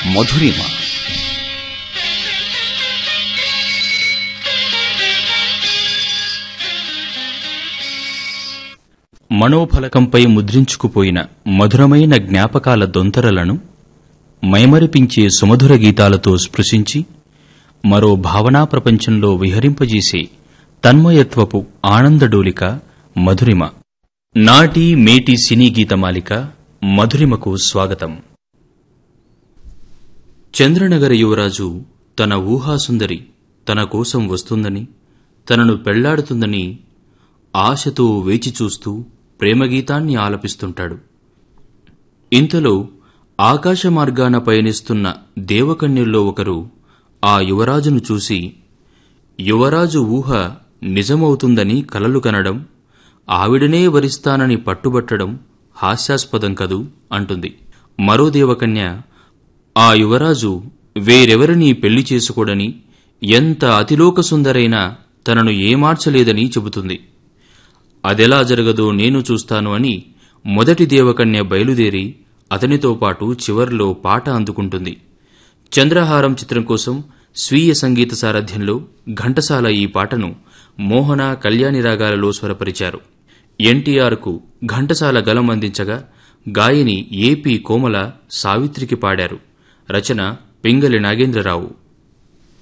మధురిమ మనోఫలకంపై ముద్రించుకుపోయిన మధురమైన జ్ఞాపకాల దొంతరలను మైమరిపించే సుమధుర గీతాలతో స్పృశించి మరో భావనా ప్రపంచంలో విహరింపజేసే తన్మయత్వపు ఆనందడోలిక మధురిమ నాటి మేటి సినీ గీతమాలిక మధురిమకు స్వాగతం చంద్రనగర యువరాజు తన ఊహాసుందరి తన కోసం వస్తుందని తనను పెళ్లాడుతుందని ఆశతో వేచి చూస్తూ ప్రేమగీతాన్ని ఆలపిస్తుంటాడు ఇంతలో ఆకాశ మార్గాన పయనిస్తున్న దేవకన్యల్లో ఒకరు ఆ యువరాజును చూసి యువరాజు ఊహ నిజమవుతుందని కలలు కనడం ఆవిడనే వరిస్తానని పట్టుబట్టడం హాస్యాస్పదం కదూ అంటుంది మరో దేవకన్య ఆ యువరాజు వేరెవరినీ పెళ్లి చేసుకోడని ఎంత అతిలోక సుందరైనా తనను ఏమార్చలేదని చెబుతుంది అదెలా జరగదో నేను చూస్తాను అని మొదటి దేవకన్య బయలుదేరి అతనితో పాటు చివర్లో పాట అందుకుంటుంది చంద్రహారం చిత్రం కోసం స్వీయ సంగీత సారథ్యంలో ఘంటసాల ఈ పాటను మోహన కళ్యాణి రాగాలలో స్వరపరిచారు ఎన్టీఆర్కు ఘంటసాల గలం అందించగా గాయని ఏపీ కోమల సావిత్రికి పాడారు రచన పింగళి నాగేంద్రరావు